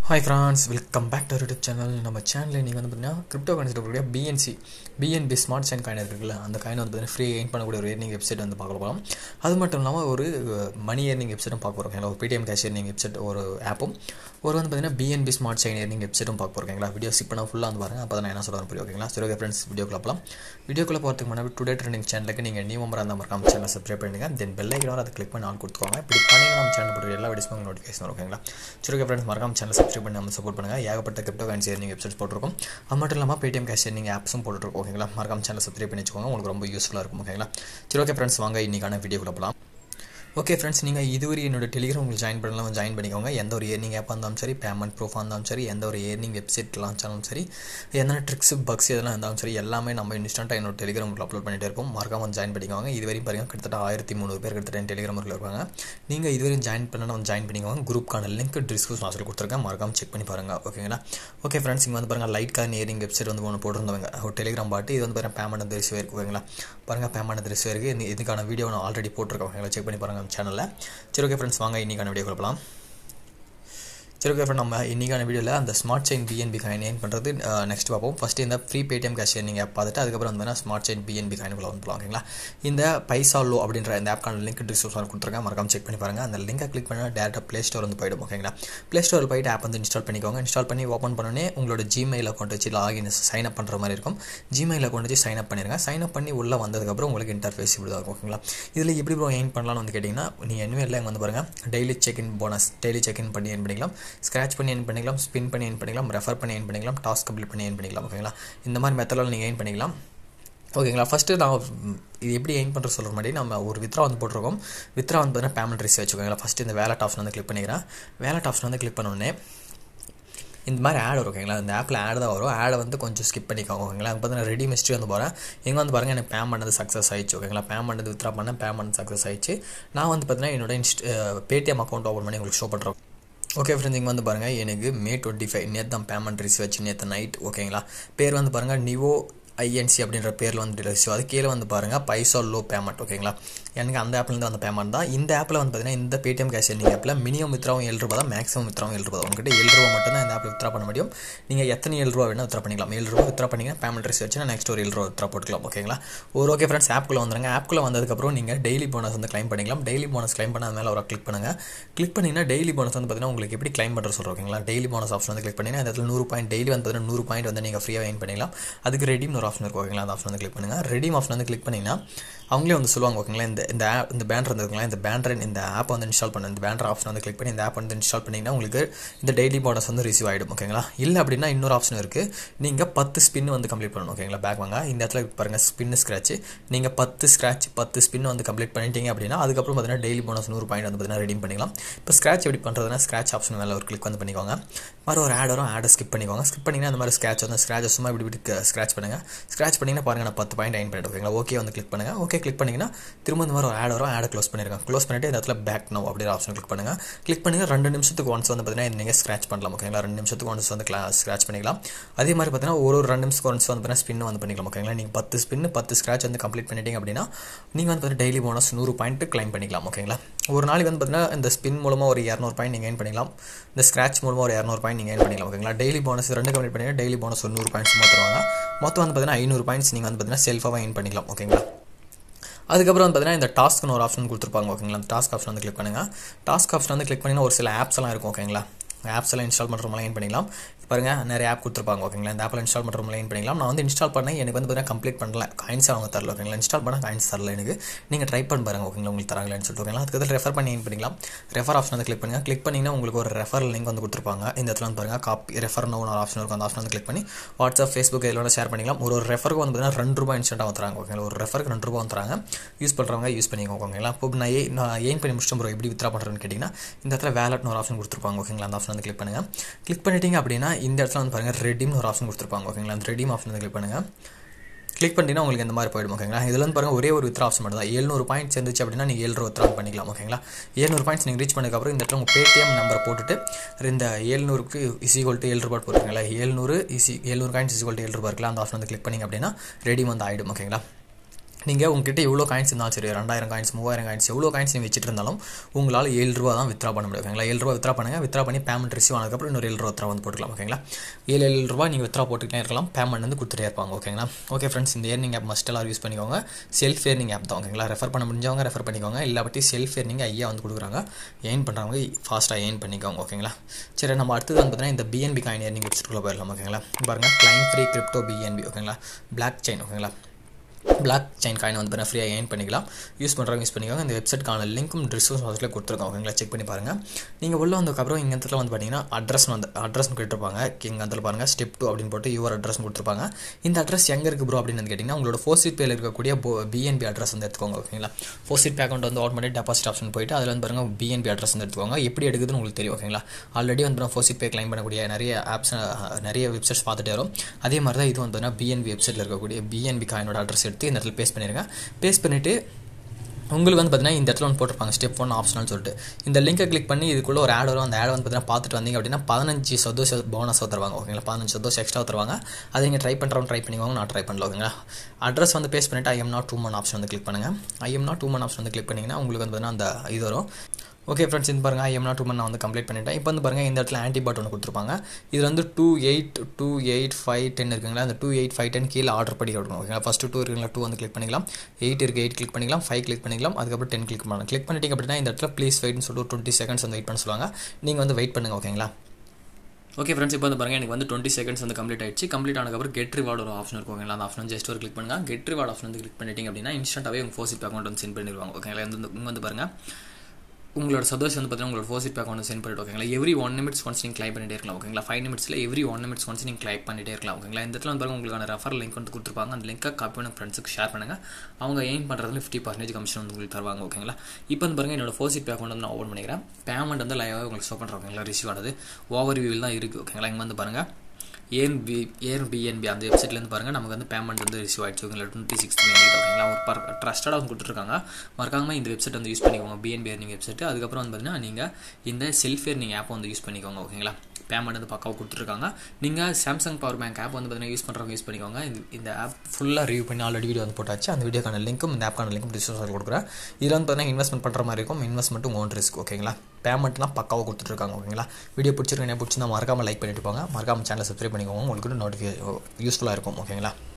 hi friends welcome back to YouTube channel நம்ம சேனலில் நீங்கள் வந்து பார்த்தீங்கன்னா கிரிப்டோ கரன்சி இருக்கக்கூடிய BNC BNB smart chain coin இருக்குல்ல அந்த காயின் வந்து பார்த்தீங்கன்னா ஃப்ரீ எயின் பண்ணக்கூடிய ஒரு ஏர்னிங் வெப்சைட் வந்து பார்க்க போகிறோம் அது மட்டும் இல்லாமல் ஒரு மணி ஏர்னிங் வெப்சைட்டும் பார்க்க போகிறோம் ஒரு பிடிஎம் கேஷ் ஏர்னிங் வெப்சைட் ஒரு ஆப்பும் ஒரு வந்து பார்த்தீங்கன்னா பிஎன்பி ஸ்மார்ட் செயின் ஏர்னிங் வெப்சைட்டும் பார்க்க போகிறோம் வீடியோ ஸ்கிப் பண்ணால் ஃபுல்லாக வந்து பாருங்கள் அப்போ தான் நான் என்ன சொல்கிறேன் புரியும் ஓகேங்களா சரி ஓகே ஃப்ரெண்ட்ஸ் வீடியோக்குள்ள போகலாம் வீடியோக்குள்ளே போகிறதுக்கு முன்னாடி டுடே ட்ரெண்டிங் சேனலுக்கு நீங்கள் நியூ மெம்பராக இருந்தால் மறக்காம சேனல் சப்ஸ்கிரைப் பண்ணுங்கள் தென் பெல் ஐக்கன் அதை கிளிக் பண்ணி ஆள் கொடுத்துக்கோங்க இப்படி பண்ணி நம்ம சேனல் போட்டு எல்லா வீடியோஸும் உங்களுக்கு நோட்டிஃபிகேஷன் வரும் ஓகேங்களா சரி ஓகே ஃப்ரெண்ட்ஸ் மறக்காம சேனல் சப்ஸ்கிரைப் பண்ணி நம்ம சப்போர்ட் பண்ணுங்கள் ஏகப்பட்ட கிரிப்டோ கரன்சி ஏர்னிங் வெப்சைட்ஸ் போட்டிருக்கோம் அது மட்டும் இல்லாமல் பேடிஎம் கேஷ் ஏர்னிங் ஆப்ஸும் போட்டுருக்கோம் ஓகேங்களா மறக்காம சேனல் சப்ஸ்கிரைப் பண்ணி வச்சுக்கோங்க உங்களுக்கு ரொம்ப யூஸ்ஃபுல்லாக இருக்கும் ஓகேங்களா சரி ஓகே ஃப்ரெண்ட்ஸ் வாங்க இன்றைக்கான வீடியோக்குள்ள போகலாம் ஓகே ஃப்ரெண்ட்ஸ் நீங்கள் இதுவரை என்னோட டெலிகிராம் உங்களுக்கு ஜாயின் பண்ணலாம் ஜாயின் பண்ணிக்கோங்க எந்த ஒரு ஏர்னிங் ஆப்பாக இருந்தாலும் சரி பேமெண்ட் ப்ரூஃபாக இருந்தாலும் சரி எந்த ஒரு ஏர்னிங் வெப்சைட் லான்ச் ஆனாலும் சரி எந்த ட்ரிக்ஸ் பக்ஸ் எதெல்லாம் இருந்தாலும் சரி எல்லாமே நம்ம இன்ஸ்டண்ட்டாக என்னோட டெலிகிராம் அப்லோட் பண்ணிட்டே இருப்போம் மறக்காம வந்து ஜாயின் பண்ணிக்கோங்க இதுவரையும் பாருங்கள் கிட்டத்தட்ட ஆயிரத்தி முந்நூறு பேர் கிட்டத்தட்ட என் டெலிகிராம் இருப்பாங்க நீங்கள் இதுவரையும் ஜாயின் பண்ணணும் வந்து ஜாயின் பண்ணிக்கோங்க குரூப்க்கான லிங்க் டிஸ்கிரிப்ஷன் ஆசிரியர் கொடுத்துருக்கேன் மறக்காம செக் பண்ணி பாருங்கள் ஓகேங்களா ஓகே ஃப்ரெண்ட்ஸ் இங்கே வந்து பாருங்கள் லைட் கார்ன் ஏர்னிங் வெப்சைட் வந்து ஒன்று போட்டிருந்தவங்க ஒரு டெலிகிராம் பாட்டு இது வந்து பாருங்கள் பேமெண்ட் வந்து ரிசீவ் இருக்குது ஓகேங்களா பாருங்கள் பேமெண்ட் ரிசீவ் இருக்குது இதுக்கான வீடியோ நான் ஆல்ரெடி போட்டிருக்கேன் ஓகேங்களா செக் பண்ணி பாருங்கள் சேனலில் சரி ஓகே ஃப்ரெண்ட்ஸ் வாங்க இன்றைக்கான வீடியோ கொடுக்கலாம் சரி ஓகே ஃப்ரெண்ட் நம்ம இன்றைக்கான வீடியோவில் அந்த ஸ்மார்ட் செயின் பிஎன்பி காயின் ஏன் பண்ணுறது நெக்ஸ்ட் பார்ப்போம் ஃபஸ்ட்டு இந்த ஃப்ரீ பேடிஎம் கேஷ் நீங்கள் பார்த்துட்டு அதுக்கப்புறம் வந்து ஸ்மார்ட் செயின் பிஎன்பி காயினுக்குள்ள வந்து போகலாம் ஓகேங்களா இந்த பைசா லோ அப்படின்ற இந்த ஆப்க்கான லிங்க் டிஸ்கிரிப்ஷன் கொடுத்துருக்கேன் மறக்காம செக் பண்ணி பாருங்கள் அந்த லிங்கை கிளிக் பண்ணால் டேரெக்டாக ப்ளே ஸ்டோர் வந்து போயிடும் ஓகேங்களா ப்ளே ஸ்டோரில் போயிட்டு ஆப் வந்து இன்ஸ்டால் பண்ணிக்கோங்க இன்ஸ்டால் பண்ணி ஓப்பன் பண்ணோன்னே உங்களோட ஜிமெயில் அக்கௌண்ட் வச்சு லாகின் சைன் அப் பண்ணுற மாதிரி இருக்கும் ஜிமெயில் அக்கௌண்ட் வச்சு சைன் அப் பண்ணிடுங்க சைன் அப் பண்ணி உள்ளே வந்ததுக்கப்புறம் உங்களுக்கு இன்டர்ஃபேஸ் இப்படி தான் இருக்கும் ஓகேங்களா இதில் எப்படி ப்ரோ எயின் பண்ணலாம்னு வந்து கேட்டிங்கன்னா நீங்கள் என்ன இல்லை வந்து பாருங்கள் daily check in bonus daily check in பண்ணி என் பண்ணிக்கலாம் ஸ்க்ராச் பண்ணி என் பண்ணிக்கலாம் ஸ்பின் பண்ணி என் பண்ணிக்கலாம் ரெஃபர் பண்ணி என் பண்ணிக்கலாம் டாஸ்க் கம்ப்ளீட் பண்ணி என் பண்ணிக்கலாம் ஓகேங்களா இந்த மாதிரி மெத்தடில் நீங்கள் எயின் பண்ணிக்கலாம் ஓகேங்களா ஃபஸ்ட்டு நான் இது எப்படி எயின் பண்ணுற சொல்கிற மாதிரி நம்ம ஒரு வித்ரா வந்து போட்டிருக்கோம் வித்ரா வந்து பார்த்தீங்கன்னா பேமெண்ட் ரிசீவ் வச்சுக்கோங்களா ஃபஸ்ட்டு இந்த வேலட் ஆப்ஷன் வந்து கிளிக் பண்ணிக்கிறேன் வேலட் ஆப்ஷன் வந்து கிளிக் பண்ணோடனே இந்த மாதிரி ஆட் வரும் ஓகேங்களா இந்த ஆப்பில் ஆட் தான் வரும் ஆடை வந்து கொஞ்சம் ஸ்கிப் பண்ணிக்கோங்க ஓகேங்களா இப்போ பார்த்தீங்கன்னா ரெடி மிஸ்ட்ரி வந்து போகிறேன் இங்கே வந்து பாருங்கள் எனக்கு பேமெண்ட் வந்து சக்ஸஸ் ஆயிடுச்சு ஓகேங்களா பேமெண்ட் வந்து வித்ரா பண்ணேன் பேமெண்ட் சக்ஸஸ் ஆயிடுச்சு நான் வந்து பார்த்தீங்கன்னா என்னோட இன்ஸ்ட் பேடிஎம் அக்கௌண்ட் ஓப்பன் பண்ணி உங்களுக்கு ஷோ பண்ணுறோம் ஓகே ஃப்ரெண்ட்ஸ் இங்கே வந்து பாருங்கள் எனக்கு மே டுவெண்ட்டி ஃபைவ் நேற்று தான் பேமெண்ட் ரிசீவ் வச்சு நேற்று நைட் ஓகேங்களா பேர் வந்து பாருங்கள் நிவோ ஐஎன்சி அப்படின்ற பேரில் வந்து ரிசீவ் அது கீழே வந்து பாருங்கள் பைசா லோ பேமெண்ட் ஓகேங்களா எனக்கு அந்த ஆப்லேருந்து அந்த பேமெண்ட் தான் இந்த ஆப்பில் வந்து பார்த்தீங்கன்னா இந்த பேடிஎம் கேஷ் நீங்கள் ஆப்பில் மினிமம் வித்ராவும் ஏழு ரூபா தான் மேக்ஸிமம் வித்ராவும் ஏழு ரூபா உங்ககிட்ட ஏழு ரூபா மட்டும் தான் இந்த ஆப்பில் வித்ரா பண்ண முடியும் நீங்கள் எத்தனை ஏழு ரூபா வேணால் வித்ரா பண்ணிக்கலாம் ஏழு ரூபா வித்ரா பண்ணிங்கன்னா பேமெண்ட் ரிசீவ் வச்சு நெக்ஸ்ட் ஒரு ஏழு ரூபா வித்ரா போட்டுக்கலாம் ஓகேங்களா ஒரு ஓகே ஃப்ரெண்ட்ஸ் ஆப்க்குள்ளே வந்துருங்க ஆப்க்குள்ளே வந்ததுக்கப்புறம் நீங்கள் டெய்லி போனஸ் வந்து கிளைம் பண்ணிக்கலாம் டெய்லி போனஸ் கிளைம் பண்ண மேலே ஒரு கிளிக் பண்ணுங்கள் கிளிக் பண்ணிங்கன்னா டெய்லி போனஸ் வந்து பார்த்தீங்கன்னா உங்களுக்கு எப்படி கிளைம் பண்ணுற சொல்கிறோம் ஓகேங்களா டெய்லி போனஸ் ஆப்ஷன் வந்து கிளிக் பண்ணிங்கன்னா இந்த இடத்துல நூறு பாயிண்ட் டெய்லி வந்து பார்த்தீங்கன்னா நூறு பாயிண்ட் வந்து நீங்கள் ஃப்ரீயாக எயின் பண்ணிக்கலாம் அதுக்கு ரெடிம் ஒரு ஆப்ஷன் இருக்கும் ஓகேங்களா அந்த ஆப்ஷன் வந்து கிளிக் பண்ணுங்கள் ரெடிம் ஆப்ஷன் வந்து கிளிக் பண்ணிங்கன்னா அவங்களே வந்து சொல்லுவாங்க ஓகேங்களா இந்த இந்த ஆப் இந்த பேண்டர் இருந்துருங்களா இந்த பேண்டர் இந்த ஆப்பை வந்து இன்ஸ்டால் பண்ண இந்த பேண்டர் ஆப்ஷன் வந்து கிளிக் பண்ணி இந்த ஆப் வந்து இன்ஸ்டால் பண்ணிங்கன்னா உங்களுக்கு இந்த டெய்லி போனஸ் வந்து ரிசீவ் ஆகிடும் ஓகேங்களா இல்லை அப்படின்னா இன்னொரு ஆப்ஷன் இருக்குது நீங்கள் பத்து ஸ்பின் வந்து கம்ப்ளீட் பண்ணணும் ஓகேங்களா பேக் வாங்க இந்த இடத்துல பாருங்கள் ஸ்பின் ஸ்க்ராட்ச் நீங்கள் பத்து ஸ்க்ராட்ச் பத்து ஸ்பின் வந்து கம்ப்ளீட் பண்ணிட்டீங்க அப்படின்னா அதுக்கப்புறம் பார்த்தீங்கன்னா டெய்லி போனஸ் நூறு பாயிண்ட் வந்து பார்த்தீங்கன்னா ரெடீம் பண்ணிக்கலாம் இப்போ ஸ்க்ராட்ச் எப்படி பண்ணுறதுனா ஸ்க்ராட்ச் ஆப்ஷன் மேலே ஒரு கிளிக் வந்து பண்ணிக்கோங்க மாதிரி ஒரு ஆட் வரும் ஆடை ஸ்கிப் பண்ணிக்கோங்க ஸ்கிப் பண்ணிங்கன்னா அந்த மாதிரி ஸ்க்ராட்ச் வந்து ஸ்க்ராட்ச் சும்மா இப்படி இப்படி ஸ்க்ராட்ச் பண்ணுங்கள் ஸ்க்ராட்ச் பண்ணிங்கன்னா பாருங்கள் நான் பத்து பாயிண்ட் ஐன் பண்ணிட்டு ஓகேங்களா ஓகே வந்து கிளிக் பண்ணுங்கள் ஓகே கிளிக் பண்ணிங்கன்னா திரும்ப இந்த மாதிரி ஒரு ஆட் வரும் ஆடை க்ளோஸ் பண்ணிருக்கேன் க்ளோஸ் பண்ணிட்டு இந்த இடத்துல பேக் நோ அப்படிங்கிற ஆப்ஷன் கிளிக் பண்ணுங்கள் கிளிக் பண்ணி ரெண்டு நிமிஷத்துக்கு ஒன்ஸ் வந்து பார்த்தீங்கன்னா நீங்கள் ஸ்க்ராட்ச் பண்ணலாம் ஓகேங்களா ரெண்டு நிமிஷத்துக்கு ஒன்ஸ் வந்து கிளா ஸ்க்ராட்ச் பண்ணிக்கலாம் அதே மாதிரி பார்த்தீங்கன்னா ஒரு ஒரு ரெண்டு நிமிஷத்துக்கு ஒன்ஸ் வந்து பார்த்தீங்கன்னா ஸ்பின் வந்து பண்ணிக்கலாம் ஓகேங்களா நீங்கள் பத்து ஸ்பின் பத்து ஸ்க்ராட்ச் வந்து கம்ப்ளீட் பண்ணிட்டீங்க அப்படின்னா நீங்கள் வந்து பார்த்தீங்கன்னா டெய்லி போனஸ் நூறு பாயிண்ட் கிளைம் பண்ணிக்கலாம் ஓகேங்களா ஒரு நாளைக்கு வந்து பார்த்தீங்கன்னா இந்த ஸ்பின் மூலமாக ஒரு இரநூறு பாயிண்ட் நீங்கள் ஏன் பண்ணிக்கலாம் இந்த ஸ்க்ராட்ச் மூலமாக ஒரு இரநூறு பாயிண்ட் நீங்கள் ஏன் பண்ணிக்கலாம் ஓகேங்களா டெய்லி போனஸ் ரெண்டு கம்ப்ளீட் பண்ணி டெய்லி போனஸ் ஒரு நூறு பாயிண்ட்ஸ் மாற்றுவாங்க மொத்தம் வந்து பார்த்தீங்கன்னா ஐநூறு பாயிண்ட்ஸ் நீங்கள் வந்து பார்த்தீங்கன்னா செல்ஃபாக ஏன் பண்ணிக்கலாம் ஓகேங்களா அதுக்கப்புறம் வந்து பார்த்தீங்கன்னா இந்த டாஸ்க்னு ஒரு ஆப்ஷன் கொடுத்துருப்பாங்க ஓகேங்களா அந்த டாஸ்க் ஆப்ஷன் வந்து கிளிக் பண்ணுங்கள் டாஸ்க் ஆப்ஷன் வந்து கிளிக் பண்ணிங்கன்னா ஒரு சில ஆப்ஸ் எல்லாம் இருக்கும் ஓகேங்களா ஆப்ஸ் எல்லாம் இன்ஸ்டால் பண்ணுற மாதிரி ஏன் பண்ணிக்கலாம் பாருங்கள் நிறைய ஆப் கொடுத்துருப்பாங்க ஓகேங்களா இந்த ஆப்பில் இன்ஸ்டால் பண்ணுற மாதிரி பண்ணிக்கலாம் நான் வந்து இன்ஸ்டால் பண்ணேன் எனக்கு வந்து பார்த்தீங்கன்னா கம்ப்ளீட் பண்ணல காயின்ஸ் அவங்க தரல ஓகேங்களா இன்ஸ்டால் பண்ணால் காயின்ஸ் தரல எனக்கு நீங்கள் ட்ரை பண்ணி பாருங்கள் ஓகேங்களா உங்களுக்கு தராங்களான்னு சொல்லிட்டு ஓகேங்களா அதுக்கு ரெஃபர் பண்ணி ஏன் பண்ணிக்கலாம் ரெஃபர் ஆப்ஷன் வந்து கிளிக் பண்ணுங்கள் கிளிக் பண்ணிங்கன்னா உங்களுக்கு ஒரு ரெஃபர் லிங்க் வந்து கொடுத்துருப்பாங்க இந்த இடத்துல வந்து பாருங்கள் காப்பி ரெஃபர் ஒரு ஆப்ஷன் இருக்கும் அந்த ஆப்ஷன் வந்து கிளிக் பண்ணி வாட்ஸ்அப் ஃபேஸ்புக் இதில் ஷேர் பண்ணிக்கலாம் ஒரு ஒரு ரெஃபருக்கு வந்து பார்த்தீங்கன்னா ரெண்டு ரூபாய் இன்ஸ்டன்ட்டாக வந்துறாங்க ஓகேங்களா ஒரு ரெஃபருக்கு ரெண்டு ரூபா வந்துறாங்க யூஸ் பண்ணுறவங்க யூஸ் பண்ணிக்கோங்க ஓகேங்களா இப்போ நான் ஏ நான் ஏன் பண்ணி முடிச்சிட்டு ப்ரோ எப்படி வித்ரா பண்ணுறேன்னு கேட்டிங்கன்னா இந்த இடத்துல வேலட்னு ஒரு ஆப்ஷன் கொடுத்துருப்பாங்க ஓகேங்களா அந்த ஆப்ஷன் வந்து கிளிக் பண்ணுங்கள் கிளிக் பண்ணிட்டீங்க அப்படின்னா இந்த இடத்துல வந்து பாருங்கள் ரெடிம்னு ஒரு ஆப்ஷன் கொடுத்துருப்பாங்க ஓகேங்களா அந்த ரெடிம் ஆப்ஷன் வந்து கிளிக் பண்ணுங்கள் கிளிக் பண்ணிட்டீங்கன்னா உங்களுக்கு இந்த மாதிரி போய்டும் ஓகேங்களா இதில் வந்து பாருங்கள் ஒரே ஒரு வித்ரா ஆப்ஷன் மட்டும் தான் ஏழ்நூறு பாயிண்ட்ஸ் இருந்துச்சு அப்படின்னா நீங்கள் ஏழு ரூபா வித்ரா பண்ணிக்கலாம் ஓகேங்களா ஏழ்நூறு பாயிண்ட்ஸ் நீங்கள் ரீச் பண்ணதுக்கப்புறம் இந்த இடத்துல உங்கள் பேடிஎம் நம்பரை போட்டுட்டு இந்த ஏழ்நூறுக்கு இசிகோல் டு ஏழு ரூபா போட்டுருங்களா ஏழ்நூறு இசி ஏழ்நூறு காயின்ஸ் இசிகோல் டு ஏழு ரூபா இருக்கலாம் அந்த ஆப்ஷன் வந்து கிளிக் பண்ணிங்க அப்படின்னா ரெடி வந்து ஆகிடும் ஓகேங்களா நீங்கள் உங்ககிட்ட எவ்வளோ காயின்ஸ் இருந்தாலும் சரி ரெண்டாயிரம் காயின்ஸ் மூவாயிரம் காயின்ஸ் எவ்வளோ காயின்ஸ் நீங்கள் வச்சுட்டு இருந்தாலும் உங்களால் ஏழு ரூபா தான் வித்ரா பண்ண முடியும் ஓகேங்களா ஏழு ரூபா வித்ரா பண்ணுங்கள் வித்ரா பண்ணி பேமெண்ட் ரிசீவ் ஆனதுக்கப்புறம் இன்னொரு ஏழு ரூபா வித்ரா வந்து போட்டுக்கலாம் ஓகேங்களா ஏழு ஏழு ரூபா நீங்கள் வித்ரா போட்டுக்கிட்டே இருக்கலாம் பேமெண்ட் வந்து கொடுத்துட்டே இருப்பாங்க ஓகேங்களா ஓகே ஃப்ரெண்ட்ஸ் இந்த ஏர்னிங் ஆப் மஸ்ட் எல்லாரும் யூஸ் பண்ணிக்கோங்க செல்ஃப் ஏர்னிங் ஆப் தான் ஓகேங்களா ரெஃபர் பண்ண முடிஞ்சவங்க ரெஃபர் பண்ணிக்கோங்க இல்லாட்டி செல்ஃப் ஏர்னிங் ஐயா வந்து கொடுக்குறாங்க ஏர்ன் பண்ணுறவங்க ஃபாஸ்ட்டாக ஏர்ன் பண்ணிக்கோங்க ஓகேங்களா சரி நம்ம அடுத்தது வந்து பார்த்தீங்கன்னா இந்த பிஎன்பி காயின் ஏர்னிங் வெப்சைட்டுக்குள்ளே போயிடலாம் ஓகேங்களா பாருங்கள் கிளைம் ஃப்ரீ கிரிப்டோ பிஎன்பி ஓகேங்களா பிளாக் செயின் ஓகேங்களா பிளாக் செயின் காயின் வந்து பார்த்தீங்கன்னா ஃப்ரீயாக ஏர்ன் பண்ணிக்கலாம் யூஸ் பண்ணுறவங்க யூஸ் பண்ணிக்கோங்க இந்த வெப்சைட்கான லிங்க்கும் டிஸ்கிரிப்ஷன் பாக்ஸில் கொடுத்துருக்கோம் ஓகேங்களா செக் பண்ணி பாருங்கள் நீங்கள் உள்ள வந்ததுக்கப்புறம் இங்கே இடத்துல வந்து பார்த்தீங்கன்னா அட்ரஸ் வந்து அட்ரஸ் கேட்டிருப்பாங்க இங்கே இடத்துல பாருங்கள் ஸ்டெப் டூ அப்படின்னு போட்டு யுவர் அட்ரஸ் கொடுத்துருப்பாங்க இந்த அட்ரஸ் எங்கே இருக்குது ப்ரோ அப்படின்னு கேட்டிங்கன்னா உங்களோட ஃபோர் சீட் பேயில் இருக்கக்கூடிய பிஎன்பி அட்ரஸ் வந்து எடுத்துக்கோங்க ஓகேங்களா ஃபோர் சீட் பே அக்கௌண்ட் வந்து ஆட்டோமேட்டிக் டெபாசிட் ஆப்ஷன் போயிட்டு அதில் வந்து பாருங்கள் பிஎன்பி அட்ரஸ் வந்து எடுத்துக்கோங்க எப்படி எடுக்குதுன்னு உங்களுக்கு தெரியும் ஓகேங்களா ஆல்ரெடி வந்து ஃபோர் சீட் பே கிளைம் பண்ணக்கூடிய நிறைய ஆப்ஸ் நிறைய வெப்சைட்ஸ் பார்த்துட்டே வரும் அதே மாதிரி தான் இது வந்து பார்த்தீங்கன்னா பிஎன்பி வெப்சைட்டில் இருக்கக்கூடிய பிஎன்பி காயினோட அட்ரஸ் எடுத்து இந்த இடத்துல பேஸ்ட் பண்ணிடுங்க பேஸ்ட் பண்ணிவிட்டு உங்களுக்கு வந்து பார்த்தீங்கன்னா இந்த இடத்துல வந்து போட்டிருப்பாங்க ஸ்டெப் ஒன் ஆப்ஷனல் சொல்லிட்டு இந்த லிங்கை கிளிக் பண்ணி இதுக்குள்ளே ஒரு ஆட் வரும் அந்த ஆட் வந்து பார்த்தீங்கன்னா பார்த்துட்டு வந்தீங்க அப்படின்னா பதினஞ்சு சதோஷ போனஸ் தருவாங்க ஓகேங்களா பதினஞ்சு சதோஷம் எக்ஸ்ட்ரா தருவாங்க அதை நீங்கள் ட்ரை பண்ணுறவங்க ட்ரை பண்ணிக்கோங்க நான் ட்ரை பண்ணல ஓகேங்களா அட்ரஸ் வந்து பேஸ்ட் பண்ணிவிட்டு I'm not to man option வந்து கிளிக் பண்ணுங்கள் I'm not to man option வந்து கிளிக் பண்ணிங்கன்னா உங்களுக்கு வந்து பார்த்தீங்கன்னா அந்த இது வரும் ஓகே ஃப்ரெண்ட்ஸ் இது பாருங்கள் ஐஎம் நாட் டூ மன் நான் வந்து கம்ப்ளீட் பண்ணிட்டேன் இப்போ வந்து பாருங்கள் இந்த இடத்துல ஆன்டிபாட் ஒன்று கொடுத்துருப்பாங்க இது வந்து two eight two eight five ten இருக்குங்களா அந்த டூ எயிட் ஃபைவ் டென் கீழே ஆர்டர் பண்ணி கொடுக்கணும் ஓகேங்களா ஃபஸ்ட்டு டூ இருக்குங்களா டூ வந்து கிளிக் பண்ணிக்கலாம் எயிட் இருக்குது எயிட் கிளிக் பண்ணிக்கலாம் ஃபைவ் கிளிக் பண்ணிக்கலாம் அதுக்கப்புறம் டென் கிளிக் பண்ணலாம் கிளிக் பண்ணிட்டீங்க அப்படின்னா இந்த இடத்துல ப்ளீஸ் வெயிட்னு சொல்லிட்டு ஒரு டுவெண்ட்டி செகண்ட்ஸ் வந்து வெயிட் பண்ண சொல்லுவாங்க நீங்கள் வந்து வெயிட் பண்ணுங்கள் ஓகேங்களா ஓகே ஃப்ரெண்ட்ஸ் இப்போ வந்து பாருங்கள் எனக்கு வந்து டுவெண்ட்டி செகண்ட்ஸ் வந்து கம்ப்ளீட் ஆயிடுச்சு கம்ப்ளீட் ஆனதுக்கப்புறம் கெட் ரிவார்டு ஒரு ஆப்ஷன் இருக்கும் ஓகேங்களா அந்த ஆப்ஷன் ஜஸ்ட் ஒரு கிளிக் பண்ணுங்கள் கெட் ரிவார்டு ஆப்ஷன் வந்து கிளிக் பண்ணிட்டீங்க அப்படின்னா இன்ஸ்டன்ட்டாகவே உங்கள் ஃபோசிப் அக்கௌண்ட் வந்து சென்ட் பண்ணிடுவாங்க ஓகேங்களா வந்து இங்கே வந்து பாருங்கள் உங்களோட சதோஷம் வந்து பார்த்தீங்கன்னா உங்களோட ஃபோசிட் பேக் வந்து சென்ட் பண்ணிட்டு ஓகேங்களா எவ்ரி ஒன் நிமிட்ஸ் ஒன்ஸ் நீங்கள் கிளைம் பண்ணிட்டே இருக்கலாம் ஓகேங்களா ஃபைவ் நிமிட்ஸில் எவ்ரி ஒன் நிமிட்ஸ் ஒன்ஸ் நீங்கள் கிளைம் பண்ணிட்டே இருக்கலாம் ஓகேங்களா இந்த இடத்துல வந்து பாருங்க உங்களுக்கான ரெஃபர் லிங்க் வந்து கொடுத்துருப்பாங்க அந்த லிங்கை காப்பி பண்ணி ஃப்ரெண்ட்ஸுக்கு ஷேர் பண்ணுங்கள் அவங்க எயின் பண்ணுறதுல ஃபிஃப்டி பர்சன்டேஜ் கமிஷன் வந்து உங்களுக்கு தருவாங்க ஓகேங்களா இப்போ வந்து பாருங்கள் என்னோட ஃபோசிட் பேக் வந்து நான் ஓப்பன் பண்ணிக்கிறேன் பேமெண்ட் வந்து லைவாக உங்களுக்கு ஷோ பண்ணுறேன் ஓகேங்களா ரிசீவ் ஆனது ஓவர் வியூவில் தான் இருக்குது ஓகேங்களா இங்கே வந்து பாருங்கள் ஏன் பி ஏர் பிஎன்பி அந்த வெப்சைட்லேருந்து பாருங்கள் நமக்கு வந்து பேமெண்ட் வந்து ரிசீவ் ஆகிடுச்சு ஓகேங்களா டுவெண்ட்டி சிக்ஸ் ஓகேங்களா ஒரு பர் ட்ரஸ்டடாக வந்து கொடுத்துருக்காங்க மறக்காம இந்த வெப்சைட் வந்து யூஸ் பண்ணிக்கோங்க பிஎன்பி ஏர்னிங் வெப்சைட் அதுக்கப்புறம் வந்து பார்த்தீங்கன்னா நீங்கள் இந்த செல்ஃப் ஏர்னிங் ஆப் வந்து யூஸ் பண்ணிக்கோங்க ஓகேங்களா பேமெண்ட் வந்து பக்காவாக கொடுத்துருக்காங்க நீங்கள் சாம்சங் பவர் பேங்க் ஆப் வந்து பார்த்தீங்கன்னா யூஸ் பண்ணுறவங்க யூஸ் பண்ணிக்கோங்க இந்த ஆப் ஃபுல்லாக ரிவ்யூ பண்ணி ஆல்ரெடி வீடியோ வந்து போட்டாச்சு அந்த வீடியோக்கான லிங்க்கும் இந்த ஆப்க்கான லிங்க்கும் டிஸ்கிரிப்ஷனில் கொடுக்குறேன் இதில் வந்து பார்த்தீங்கன்னா இன்வெஸ்ட்மெண்ட் பண்ணுற மாதிரி இருக்கும் இன்வெஸ்ட்மெண்ட்டும் ஓன் ரிஸ்க் ஓகேங்களா பேமெண்ட்லாம் பக்காவாக கொடுத்துட்ருக்காங்க ஓகேங்களா வீடியோ பிடிச்சிருக்கேன் பிடிச்சிருந்தா மறக்காமல் லைக் பண்ணிட்டு போங்க மறக்காமல் சேனலை சப்ஸ்கிரைப் பண்ணிக்கோங்க உங்களுக்கு நோட்டிஃபிகே யூஸ்ஃபுல்லாக இருக்கும் ஓகேங்களா